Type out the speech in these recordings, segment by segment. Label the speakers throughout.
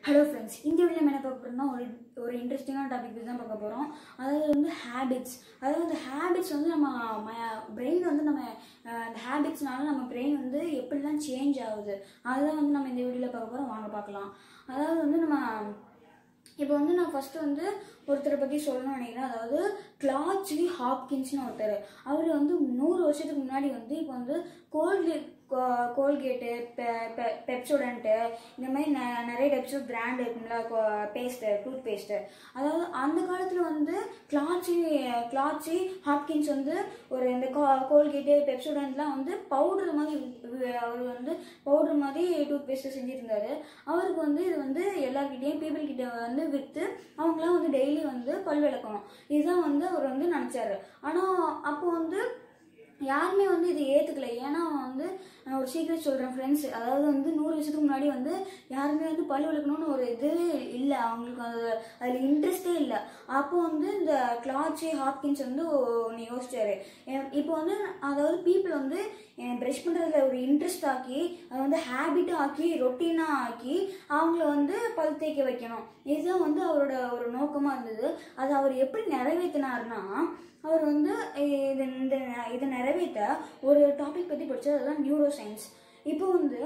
Speaker 1: hello friends இந்த video நம்ம என்ன பார்க்க போகிறோம்னா ஒரு ஒரு இன்ட்ரெஸ்டிங்கான டாபிக் பற்றி தான் பார்க்க போகிறோம் அதாவது வந்து ஹேபிட்ஸ் அதாவது அந்த ஹேபிட்ஸ் வந்து நம்ம பிரெயின் வந்து நம்ம அஹ், அந்த ஹேபிட்ஸ்னால நம்ம பிரெயின் வந்து எப்படிலாம் சேஞ்ச் ஆகுது அதுதான் வந்து நம்ம இந்த வீடியோவில் பார்க்க போகிறோம் வாங்க பார்க்கலாம் அதாவது வந்து நம்ம இப்போ வந்து நான் ஃபர்ஸ்ட் வந்து ஒருத்தரை பற்றி சொல்லணும்னு நினைக்கிறேன் அதாவது கிளாச்லி ஹாப்கின்ஸ்னு ஒருத்தர் அவர் வந்து நூறு வருஷத்துக்கு முன்னாடி வந்து இப்போ வந்து கோல்கேட் கோல்கேட்டு பெ பெப்சோடன்ட்டு இந்த மாதிரி ந- நிறைய டைப்ஸ் ஆஃப் பிராண்ட் இருக்கும்ல பேஸ்ட்டு டூத் பேஸ்ட்டு அதாவது அந்த காலத்தில் வந்து கிளாச்சி கிளாச்சி ஹாப்கின்ஸ் வந்து ஒரு இந்த கோல்கேட்டு பெப்சோடன்ட்லாம் வந்து பவுடர் மாதிரி வி- அவர் வந்து பவுடர் மாதிரி டூத் பேஸ்ட்டு செஞ்சுருந்தாரு அவருக்கு வந்து இது வந்து எல்லார்கிட்டயும் பீப்புள் கிட்ட வந்து விற்று அவங்களாம் வந்து டெய்லி வந்து பல் விளக்கணும் இதுதான் வந்து அவர் வந்து நினச்சாரு ஆனால் அப்போ வந்து யாருமே வந்து இது ஏற்றுக்கல ஏன்னா வந்து நான் ஒரு சீக்கிரம் சொல்கிறேன் ஃப்ரெண்ட்ஸ் அதாவது வந்து நூறு வருஷத்துக்கு முன்னாடி வந்து யாருமே வந்து பல் விளக்கணும்னு ஒரு இதுவே இல்லை அவங்களுக்கு அது அதில் இன்ட்ரெஸ்டே இல்லை அப்போ வந்து இந்த கிளாச்சி ஹாப்கின்ஸ் வந்து ஒன்று யோசிச்சாரு எ- இப்போ வந்து அதாவது பீப்புள் வந்து ப்ரஷ் பண்ணுறதுல ஒரு இன்ட்ரெஸ்ட் ஆக்கி அதை வந்து ஹேபிட்டாக ஆக்கி ரொட்டீனாக ஆக்கி அவங்கள வந்து பல் தேய்க்க வைக்கணும் இதுதான் வந்து அவரோட ஒரு நோக்கமாக இருந்தது அதை அவர் எப்படி நிறைவேற்றினார்னா அவர் வந்து இது இந்த இதை நிறைவேற்ற ஒரு டாபிக் பற்றி படித்தது அதுதான் நியூரோ சயின்ஸ் இப்போ வந்து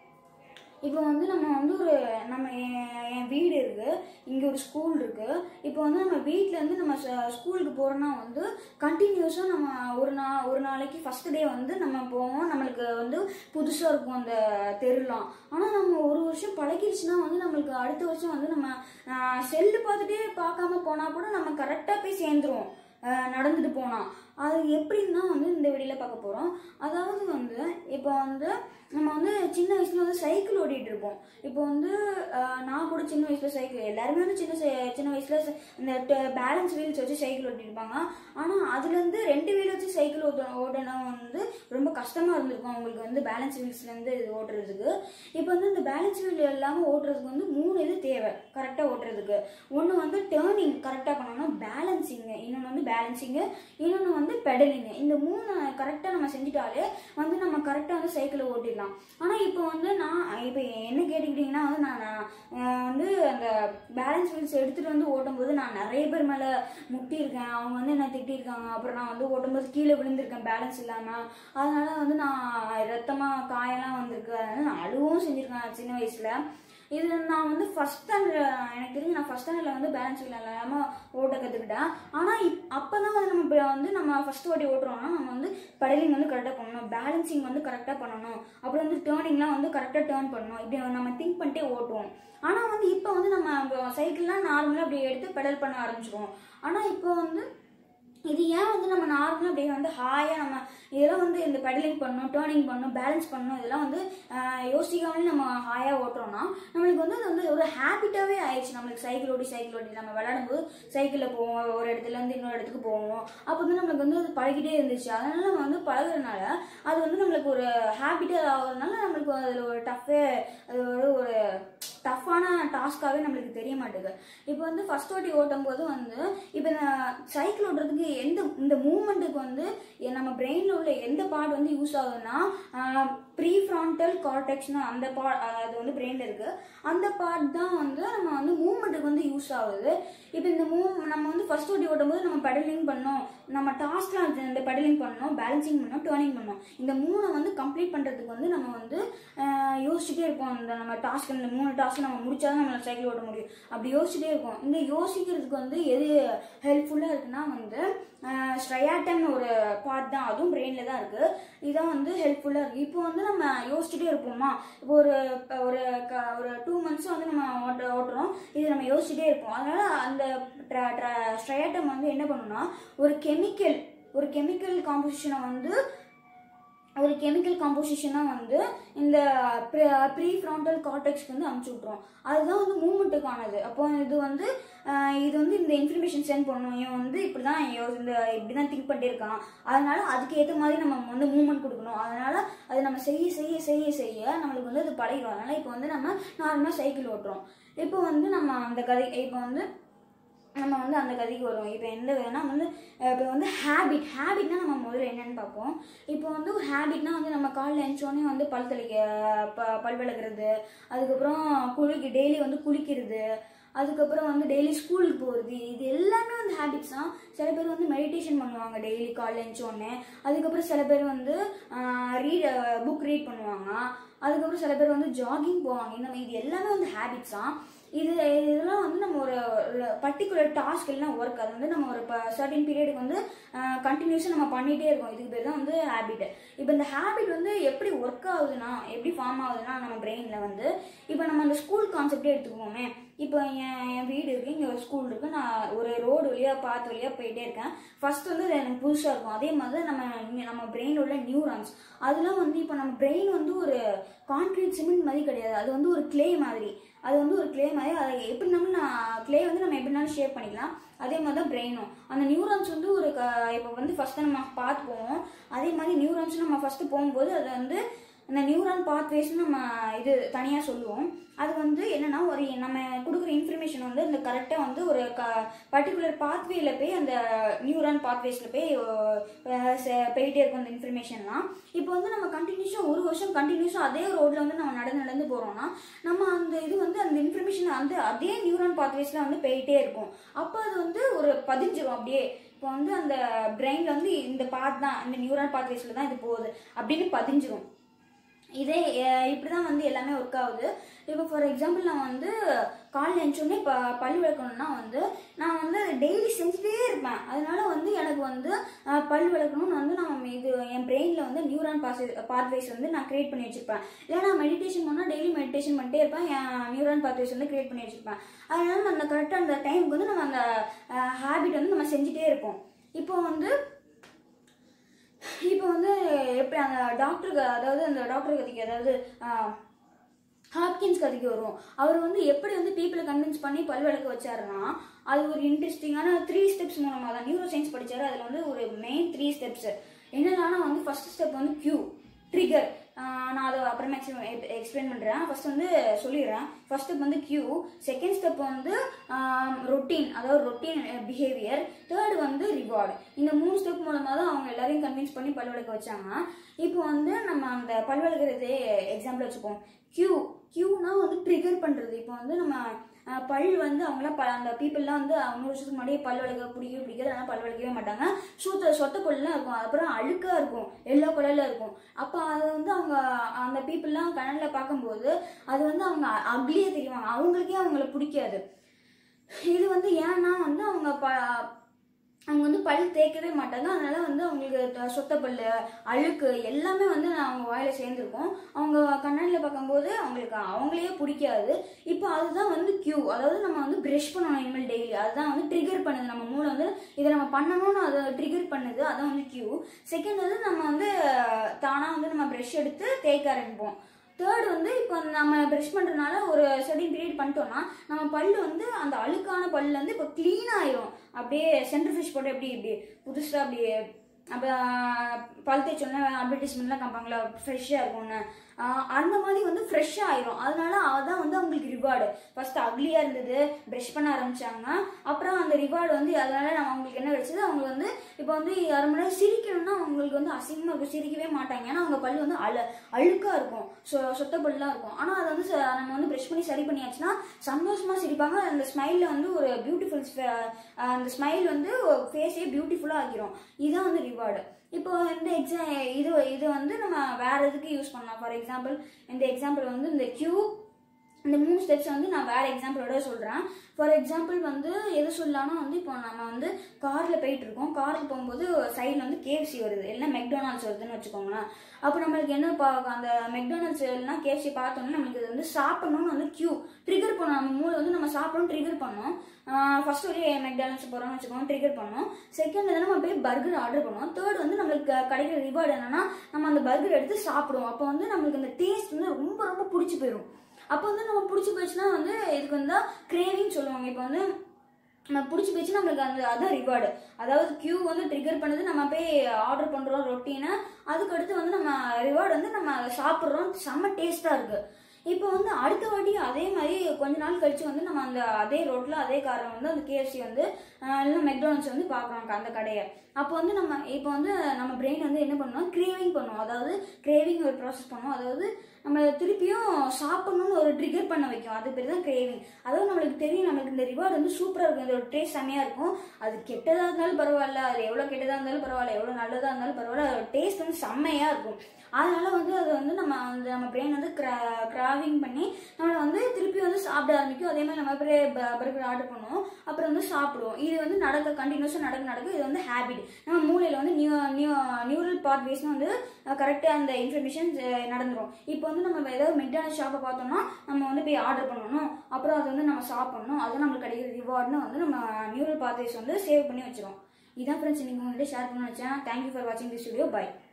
Speaker 1: இப்போ வந்து நம்ம வந்து ஒரு நம்ம என் என் வீடு இருக்குது இங்கே ஒரு ஸ்கூல் இருக்குது இப்போ வந்து நம்ம வீட்டிலேருந்து நம்ம ச- ஸ்கூலுக்கு போகிறோன்னா வந்து கண்டினியூஸாக நம்ம ஒரு நா ஒரு நாளைக்கு ஃபஸ்ட் டே வந்து நம்ம போவோம் நம்மளுக்கு வந்து புதுசாக இருக்கும் அந்த தெருலாம் ஆனால் நம்ம ஒரு வருஷம் பழகிடுச்சுன்னா வந்து நம்மளுக்கு அடுத்த வருஷம் வந்து நம்ம செல்லு பார்த்துட்டே பார்க்காம போனால் கூட நம்ம கரெக்டாக போய் சேர்ந்துருவோம் ஆஹ் நடந்துட்டு போனால் அது எப்படின்னா வந்து இந்த வெளியில் பார்க்க போகிறோம் அதாவது வந்து இப்போ வந்து நம்ம வந்து சின்ன வயசுல வந்து சைக்கிள் ஓட்டிகிட்டு இருப்போம் இப்போ வந்து ஆஹ் நான் கூட சின்ன வயசில் சைக்கிள் எல்லாருமே வந்து சின்ன சை- சின்ன வயசில் இந்த பேலன்ஸ் வீல்ஸ் வச்சு சைக்கிள் ஓட்டிருப்பாங்க ஆனால் அதுலேருந்து ரெண்டு வீல் வச்சு சைக்கிள் ஓட்ட ஓட்டணும் வந்து ரொம்ப கஷ்டமாக இருந்திருக்கும் அவங்களுக்கு வந்து பேலன்ஸ் வீல்ஸ்லேருந்து இது ஓட்டுறதுக்கு இப்போ வந்து இந்த பேலன்ஸ் வீல் இல்லாமல் ஓட்டுறதுக்கு வந்து மூணு இது தேவை கரெக்டாக ஓட்டுறதுக்கு ஒன்று வந்து டேர்னிங் கரெக்டாக பண்ணணும் பேலன்சிங்கு இன்னொன்று வந்து பேலன்சிங்கு இன்னொன்று வந்து பெடலிங்கு இந்த மூணு கரெக்டாக நம்ம செஞ்சுட்டாலே வந்து நம்ம கரெக்டாக வந்து சைக்கிளை ஓட்டிடலாம் ஆனால் இப்போ வந்து நான் இப்போ என்ன கேட்டுக்கிட்டிங்கன்னா வந்து நான் நான், அஹ், வந்து அந்த பேலன்ஸ் வீல்ஸ் எடுத்துகிட்டு வந்து ஓட்டும்போது நான் நிறைய பேர் மேலே முட்டியிருக்கேன் அவங்க வந்து என்ன திட்டியிருக்காங்க அப்புறம் நான் வந்து ஓட்டும்போது கீழே விழுந்திருக்கேன் பேலன்ஸ் இல்லாமல் அதனால வந்து நான் ரத்தமாக காயெல்லாம் வந்திருக்கு அதனால நான் அழுவும் செஞ்சுருக்கேன் சின்ன வயசில் இது நான் வந்து ஃபஸ்ட் ஸ்டாண்டர்ட் எனக்கு தெரிஞ்சு நான் ஃபஸ்ட் ஸ்டாண்டர்டில் வந்து பேலன்ஸ் வீல் இல்லாமல் ஓட்ட கற்றுக்கிட்டேன் ஆனால் இப் அப்போ தான் வந்து நம்ம இப்ப வந்து நம்ம ஃபஸ்ட் வாட்டி ஓட்டுறோம்னா நம்ம வந்து பெடலிங் வந்து கரெக்டாக பண்ணணும் பேலன்சிங் வந்து கரெக்டாக பண்ணணும் அப்புறம் வந்து டேர்னிங்லாம் வந்து கரெக்டாக டேர்ன் பண்ணணும் இப்படி நம்ம திங்க் பண்ணிட்டே ஓட்டுவோம் ஆனால் வந்து இப்போ வந்து நம்ம சைக்கிள்லாம் நார்மலாக அப்படி எடுத்து பெடல் பண்ண ஆரம்பிச்சிருவோம் ஆனால் இப்போ வந்து இது ஏன் வந்து நம்ம நார்மலாக அப்படியே வந்து ஹாயாக நம்ம இதெல்லாம் வந்து இந்த பெடலிங் பண்ணணும் டேர்னிங் பண்ணணும் பேலன்ஸ் பண்ணணும் இதெல்லாம் வந்து ஆஹ், யோசிக்காமலே நம்ம ஹாயாக ஓட்டுறோம்னா நம்மளுக்கு வந்து அது வந்து ஒரு ஹேபிட்டாகவே ஆயிடுச்சு நம்மளுக்கு சைக்கிள் ஓடி சைக்கிள் ஓடி நம்ம விளையாடும்போது சைக்கிளில் போவோம் ஒரு இடத்துல இருந்து இன்னொரு இடத்துக்கு போவோம் அப்போ வந்து நம்மளுக்கு வந்து அது பழகிட்டே இருந்துச்சு அதனால நம்ம வந்து பழகுறதுனால அது வந்து நம்மளுக்கு ஒரு ஹேபிட்டாக ஆகுறதுனால நம்மளுக்கு அதில் ஒரு டஃப்பே அது ஒரு ஒரு டஃப்பான டாஸ்க்காகவே நம்மளுக்கு தெரிய மாட்டேங்குது இப்போ வந்து ஃபர்ஸ்ட் வாட்டி ஓட்டும் போது வந்து இப்போ சைக்கிள் ஓட்டுறதுக்கு எந்த இந்த மூமெண்ட்டுக்கு வந்து எ- நம்ம பிரெயினில் உள்ள எந்த பார்ட் வந்து யூஸ் ஆகுதுன்னா ப்ரீ ஃப்ரான்டல் கார்டெக்ஸ்னு அந்த பார்ட் அது வந்து பிரெயினில் இருக்குது அந்த பார்ட் தான் வந்து நம்ம வந்து மூமெண்ட்டுக்கு வந்து யூஸ் ஆகுது இப்போ இந்த மூ நம்ம வந்து ஃபர்ஸ்ட் வாட்டி ஓட்டும் போது நம்ம பெடலிங் பண்ணோம் நம்ம டாஸ்க்லாம் இந்த பெடலிங் பண்ணோம் பேலன்சிங் பண்ணோம் டேர்னிங் பண்ணோம் இந்த மூணை வந்து கம்ப்ளீட் பண்ணுறதுக்கு வந்து நம்ம வந்து ஆஹ், யோசிச்சுட்டே இருப்போம் இந்த நம்ம டாஸ்க் இந்த மூணு டாஸ்க் நம்ம முடிச்சாதான் நம்ம சைக்கிள் ஓட்ட முடியும் அப்படி யோசிச்சுட்டே இருக்கோம் இந்த யோசிக்கிறதுக்கு வந்து எது ஹெல்ப்ஃபுல்லாக இருக்குன்னா வந்து ஸ்ட்ரையாட்டம்னு ஒரு பார்ட் தான் அதுவும் பிரெயினில் தான் இருக்குது இதான் வந்து ஹெல்ப்ஃபுல்லாக இருக்குது இப்போ வந்து நம்ம யோசிச்சுட்டே இருப்போமா இப்போ ஒரு இப்ப ஒரு க- ஒரு டூ மந்த்ஸ் வந்து நம்ம ஓட்ட ஓட்டுறோம் இது நம்ம யோசிச்சுட்டே இருப்போம் அதனால அந்த ஸ்ட்ரையாட்டம் வந்து என்ன பண்ணுன்னா ஒரு கெமிக்கல் ஒரு கெமிக்கல் காம்போசிஷனை வந்து ஒரு கெமிக்கல் காம்போசிஷனாக வந்து இந்த ப்ரீ ஃப்ராண்டல் கார்டெக்ஸ்க்கு வந்து அமுச்சு விட்ருவோம் அதுதான் வந்து மூமெண்ட்டுக்கானது அப்போ இது வந்து ஆஹ், இது வந்து இந்த இன்ஃபர்மேஷன் சென்ட் பண்ணணும் இவன் வந்து இப்படி தான் இந்த இப்படி தான் திங்க் பண்ணிட்டே இருக்கான் அதனால அதுக்கு ஏற்ற மாதிரி நம்ம வந்து மூமெண்ட் கொடுக்கணும் அதனால அது நம்ம செய்ய செய்ய செய்ய செய்ய நம்மளுக்கு வந்து அது பழகிடும் அதனால இப்போ வந்து நம்ம நார்மலாக சைக்கிள் ஓட்டுறோம் இப்போ வந்து நம்ம அந்த கதை இப்போ வந்து நம்ம வந்து அந்த கதைக்கு வருவோம் இப்போ எந்த விதம்னா வந்து அஹ் இப்போ வந்து ஹேபிட் ஹேபிட்னா நம்ம முதல்ல என்னன்னு பார்ப்போம் இப்போ வந்து ஒரு ஹேபிட்னா வந்து நம்ம காலைல எழுந்தோடனே வந்து பல் தெளிக்க ப பல் விளக்குறது அதுக்கப்புறம் குளிக்க டெய்லி வந்து குளிக்கிறது அதுக்கப்புறம் வந்து டெய்லி ஸ்கூலுக்கு போகிறது இது எல்லாமே வந்து ஹேபிட்ஸ் தான் சில பேர் வந்து மெடிடேஷன் பண்ணுவாங்க டெய்லி காலைல எழுந்தோடனே அதுக்கப்புறம் சில பேர் வந்து ரீட் புக் ரீட் பண்ணுவாங்க அதுக்கப்புறம் சில பேர் வந்து ஜாகிங் போவாங்க இந்த மாதிரி இது எல்லாமே வந்து ஹேபிட்ஸ் தான் இது இதெல்லாம் வந்து நம்ம ஒரு பர்டிகுலர் டாஸ்க் இல்லைனா ஒர்க் அது வந்து நம்ம ஒரு சர்டின் பீரியடுக்கு வந்து கண்டினியூஸாக நம்ம பண்ணிகிட்டே இருக்கோம் இதுக்கு பேர் தான் வந்து ஹேபிட் இப்போ இந்த ஹேபிட் வந்து எப்படி ஒர்க் ஆகுதுன்னா எப்படி ஃபார்ம் ஆகுதுன்னா நம்ம பிரெயினில் வந்து இப்போ நம்ம அந்த ஸ்கூல் கான்செப்டே எடுத்துக்குவோமே இப்போ என் என் வீடு இருக்குது இங்கே ஒரு ஸ்கூல் இருக்குது நான் ஒரு ரோடு வழியாக பார்த்து வழியாக போயிட்டே இருக்கேன் ஃபர்ஸ்ட் வந்து அது எனக்கு புதுசாக இருக்கும் அதே மாதிரி நம்ம நம்ம பிரெயினில் உள்ள நியூரான்ஸ் அதெல்லாம் வந்து இப்போ நம்ம பிரெயின் வந்து ஒரு கான்க்ரீட் சிமெண்ட் மாதிரி கிடையாது அது வந்து ஒரு கிளே மாதிரி அது வந்து ஒரு கிளே மாதிரி அதை எப்படினாலும் நான் கிளே வந்து நம்ம எப்படினாலும் ஷேப் பண்ணிக்கலாம் அதே மாதிரி தான் பிரெயினும் அந்த நியூரான்ஸ் வந்து ஒரு க இப்போ வந்து ஃபஸ்ட்டு நம்ம பார்த்து போவோம் அதே மாதிரி நியூரான்ஸ் நம்ம ஃபஸ்ட்டு போகும்போது அது வந்து அந்த நியூரான் பாத்வேஸ்னு நம்ம இது தனியாக சொல்லுவோம் அது வந்து என்னன்னா ஒரு நம்ம கொடுக்குற இன்ஃபர்மேஷன் வந்து அந்த கரெக்டாக வந்து ஒரு க பர்டிகுலர் பாத்வேல போய் அந்த நியூரான் பாத்வேஸில் போய் அஹ், செ- போயிட்டே இருக்கும் அந்த இன்ஃபர்மேஷன்லாம் இப்போ வந்து நம்ம கண்டினியூஸாக ஒரு வருஷம் கண்டினியூஸாக அதே ரோட்டில் வந்து நம்ம நடந்து நடந்து போகிறோம்னா நம்ம அந்த இது வந்து அந்த இன்ஃபர்மேஷன் அந்த அதே நியூரான் பாத்வேஸில் வந்து போயிட்டே இருக்கும் அப்போ அது வந்து ஒரு பதிஞ்சிரும் அப்படியே இப்போ வந்து அந்த பிரெயினில் வந்து இந்த பாத் தான் இந்த நியூரான் பாத்வேஸில் தான் இது போகுது அப்படின்னு பதிஞ்சிரும் இதே இப்படி தான் வந்து எல்லாமே ஒர்க் ஆகுது இப்போ ஃபார் எக்ஸாம்பிள் நான் வந்து காலைல எழுந்தோடனே இப்போ பல் விளக்கணும்னா வந்து நான் வந்து டெய்லி செஞ்சுட்டே இருப்பேன் அதனால வந்து எனக்கு வந்து அஹ், பல் விளக்கணும்னு வந்து நான் இது என் பிரெயினில் வந்து நியூரான் பாஸ் பாத்வேஸ் வந்து நான் கிரியேட் பண்ணி வச்சிருப்பேன் இல்லை நான் மெடிடேஷன் பண்ணால் டெய்லி மெடிடேஷன் பண்ணிட்டே இருப்பேன் என் நியூரான் பாத்வேஸ் வந்து கிரியேட் பண்ணி வச்சிருப்பேன் அதனால நம்ம அந்த கரெக்டாக அந்த டைமுக்கு வந்து நம்ம அந்த ஹேபிட் வந்து நம்ம செஞ்சுட்டே இருப்போம் இப்போ வந்து இப்போ வந்து எப்படி அந்த டாக்டருக்கு அதாவது அந்த டாக்டர் கதைக்கு அதாவது ஆஹ், ஹாப்கின்ஸ் கதைக்கு வரும் அவர் வந்து எப்படி வந்து பீப்புளை கன்வின்ஸ் பண்ணி பல் விளக்க வச்சாருன்னா அது ஒரு இன்ட்ரெஸ்டிங்கான த்ரீ ஸ்டெப்ஸ் மூலமாக தான் நியூரோ சயின்ஸ் படிச்சாரு அதில் வந்து ஒரு மெயின் த்ரீ ஸ்டெப்ஸ் என்னென்னா வந்து ஃபர்ஸ்ட் ஸ்டெப் வந்து கியூ ட்ரிகர் நான் அதை அப்புறமா எக்ஸ்பிளைன் பண்ணுறேன் ஃபர்ஸ்ட் வந்து சொல்லிடுறேன் ஃபர்ஸ்ட் ஸ்டெப் வந்து கியூ செகண்ட் ஸ்டெப் வந்து ரொட்டீன் அதாவது ரொட்டீன் பிஹேவியர் தேர்ட் வந்து ரிவார்டு இந்த மூணு ஸ்டெப் மூலமாக தான் அவங்க எல்லாரையும் கன்வின்ஸ் பண்ணி பல்வழக்க வச்சாங்க இப்போ வந்து நம்ம அந்த பல்வழக்கிறதே எக்ஸாம்பிள் வச்சுப்போம் கியூ கியூனா வந்து ட்ரிகர் பண்ணுறது இப்போ வந்து நம்ம அஹ், பல் வந்து அவங்களாம் ப அந்த பீப்புளெலாம் வந்து நூறு வருஷத்துக்கு முன்னாடி பல் வளர்க்க பிடிக்கவே பிடிக்காது அதனால் பல் வளர்க்கவே மாட்டாங்க சூத்த சொத்த பல்லாம் இருக்கும் அப்புறம் அழுக்காக இருக்கும் எல்லோ கலரில் இருக்கும் அப்போ அதை வந்து அவங்க அந்த பீப்புளெலாம் கண்ணில் பார்க்கும்போது அது வந்து அவங்க அக்லியே தெரிவாங்க அவங்களுக்கே அவங்கள பிடிக்காது இது வந்து ஏன்னா வந்து அவங்க ப அவங்க வந்து பல் தேய்க்கவே மாட்டாங்க அதனால வந்து அவங்களுக்கு த- சொத்த பல்லு அழுக்கு எல்லாமே வந்து அவங்க வாயில சேர்ந்துருக்கும் அவங்க கண்ணாடியில் பார்க்கும்போது அவங்களுக்கு அவங்களையே பிடிக்காது இப்போ அதுதான் வந்து கியூ அதாவது நம்ம வந்து ப்ரஷ் பண்ணணும் இனிமேல் டெய்லி அதுதான் வந்து ட்ரிகர் பண்ணுது நம்ம மூளை வந்து இதை நம்ம பண்ணணும்னு அதை ட்ரிகர் பண்ணுது அதான் வந்து கியூ செகண்ட் வந்து நம்ம வந்து தானாக வந்து நம்ம ப்ரஷ் எடுத்து தேய்க்க ஆரம்பிப்போம் தேர்ட் வந்து இப்போ நம்ம ப்ரஷ் பண்ணுறதுனால ஒரு செடிங் பீரியட் பண்ணிட்டோம்னா நம்ம பல்லு வந்து அந்த அழுக்கான பல்லு வந்து இப்போ க்ளீன் ஆயிரும் அப்படியே சென்டர் ஃபிஷ் போட்டு எப்படி இப்படி புதுசாக அப்படியே அப்போ பல் தேய்ச்சோன்னே அட்வர்டைஸ்மெண்ட்லாம் காமிப்பாங்களா ஃப்ரெஷ்ஷாக இருக்கும்னு ஆஹ் அந்த மாதிரி வந்து ஃப்ரெஷ்ஷாக ஆயிரும் அதனால அதான் வந்து அவங்களுக்கு ரிவார்டு ஃபர்ஸ்ட் அக்லியாக இருந்தது ப்ரஷ் பண்ண ஆரம்பிச்சாங்க அப்புறம் அந்த ரிவார்டு வந்து அதனால நம்ம அவங்களுக்கு என்ன கிடைச்சது அவங்க வந்து இப்போ வந்து அரை மணி நேரம் சிரிக்கணும்னா அவங்களுக்கு வந்து அசிங்கமாக இருக்கும் சிரிக்கவே மாட்டாங்க ஏன்னா அவங்க பல் வந்து அழு அழுக்காக இருக்கும் சொ சொத்த பல்லாம் இருக்கும் ஆனால் அதை வந்து ச- நம்ம வந்து ப்ரஷ் பண்ணி சரி பண்ணியாச்சுன்னா சந்தோஷமாக சிரிப்பாங்க அந்த ஸ்மைலில் வந்து ஒரு பியூட்டிஃபுல் அந்த ஸ்மைல் வந்து ஃபேஸே பியூட்டிஃபுல்லாக ஆக்கிரும் இதுதான் வந்து ரிவார்டு இப்போ இந்த எக்ஸா இது இது வந்து நம்ம வேற எதுக்கு யூஸ் பண்ணலாம் ஃபார் எக்ஸாம்பிள் இந்த எக்ஸாம்பிள் வந்து இந்த கியூ இந்த மூணு ஸ்டெப்ஸ் வந்து நான் வேற எக்ஸாம்பிளோட சொல்கிறேன் ஃபார் எக்ஸாம்பிள் வந்து எது சொல்லலாம்னா வந்து இப்போ நம்ம வந்து காரில் போயிட்டு இருக்கோம் காரில் போகும்போது சைடில் வந்து கேஎஃப்சி வருது இல்லைன்னா மெக்டொனால்ட்ஸ் வருதுன்னு வச்சுக்கோங்களேன் அப்போ நம்மளுக்கு என்ன பா அந்த மெக்டொனால்ட்ஸ் இல்லைனா கேஎஃப்சி பார்த்தோன்னே நம்மளுக்கு இது வந்து சாப்பிடணும்னு வந்து கியூ ட்ரிகர் பண்ணணும் நம்ம மூளை வந்து நம்ம சாப்பிடணும் ட்ரிகர் பண்ணோம் ஃபர்ஸ்ட் ஒரு மெக்டானல்ஸ் போகிறோம்னு வச்சுக்கோங்க ட்ரிகர் பண்ணோம் செகண்ட் வந்து நம்ம போய் பர்கர் ஆர்டர் பண்ணுவோம் தேர்ட் வந்து நம்மளுக்கு க- கிடைக்கிற ரிவார்டு என்னன்னா நம்ம அந்த பர்கர் எடுத்து சாப்பிடுவோம் அப்போ வந்து நம்மளுக்கு அந்த டேஸ்ட் வந்து ரொம்ப ரொம்ப பிடிச்சி போயிடும் அப்போ வந்து நம்ம பிடிச்சி போயிடுச்சுன்னா வந்து இதுக்கு வந்து கிரேவிங் சொல்லுவாங்க இப்போ வந்து நம்ம பிடிச்சி போயிடுச்சு நம்மளுக்கு அந்த அதான் ரிவார்டு அதாவது கியூ வந்து ட்ரிகர் பண்ணுது நம்ம போய் ஆர்டர் பண்ணுறோம் ரொட்டீனை அதுக்கடுத்து வந்து நம்ம ரிவார்டு வந்து நம்ம அதை சாப்பிட்றோம் செம்ம டேஸ்ட்டாக இருக்குது இப்போ வந்து அடுத்த வாட்டி அதே மாதிரி கொஞ்ச நாள் கழிச்சு வந்து நம்ம அந்த அதே ரோட்டில் அதே காரில் வந்து அந்த கேஎஃப்சி வந்து ஆஹ் இல்லைன்னா மெக்டானல்ட்ஸ் வந்து பார்க்குறோம் அந்த கடையை அப்போ வந்து நம்ம இப்போ வந்து நம்ம பிரெயின் வந்து என்ன பண்ணுவோம் கிரேவிங் பண்ணுவோம் அதாவது கிரேவிங் ஒரு ப்ராசஸ் பண்ணுவோம் அதாவது நம்ம திருப்பியும் சாப்பிடணும்னு ஒரு ட்ரிகர் பண்ண வைக்கும் அது பேர் தான் கிரேவிங் அதுவும் நம்மளுக்கு தெரியும் நம்மளுக்கு இந்த ரிவார்டு வந்து சூப்பராக இருக்கும் இதோட டேஸ்ட் செம்மையாக இருக்கும் அது கெட்டதாக இருந்தாலும் பரவாயில்ல அது எவ்வளோ கெட்டதாக இருந்தாலும் பரவாயில்ல எவ்வளோ நல்லதாக இருந்தாலும் பரவாயில்ல அதோட டேஸ்ட் வந்து செம்மையாக இருக்கும் அதனால வந்து அது வந்து நம்ம அந்த நம்ம பிரெயின் வந்து கிரா கிராவிங் பண்ணி நம்மளை வந்து திருப்பி வந்து சாப்பிட ஆரம்பிக்கும் அதே மாதிரி நம்ம பர்கர் ஆர்டர் பண்ணுவோம் அப்புறம் வந்து சாப்பிடுவோம் இது வந்து நடக்க கண்டினியூஸாக நடக்க நடக்க இது வந்து ஹேபிட் நம்ம மூளையில் வந்து நியூ நியூ நியூரல் பாத் வேஸ்னு வந்து கரெக்டாக அந்த இன்ஃபர்மேஷன் நடந்துரும் இப்போ வந்து நம்ம ஏதாவது மெக்டானல் ஷாப்பை பார்த்தோம்னா நம்ம வந்து போய் ஆர்டர் பண்ணணும் அப்புறம் அது வந்து நம்ம சாப்பிடணும் அது நம்மளுக்கு கிடைக்கிற ரிவார்ட்னு வந்து நம்ம நியூரல் பாத்வேஸ் வந்து சேவ் பண்ணி வச்சிரும் இதான் ஃப்ரெண்ட்ஸ் இன்னைக்கு உங்கள்கிட்ட ஷேர் பண்ண வச்சேன் தேங்க்யூ ஃபார் வாட்சிங் திஸ் வீடியோ பை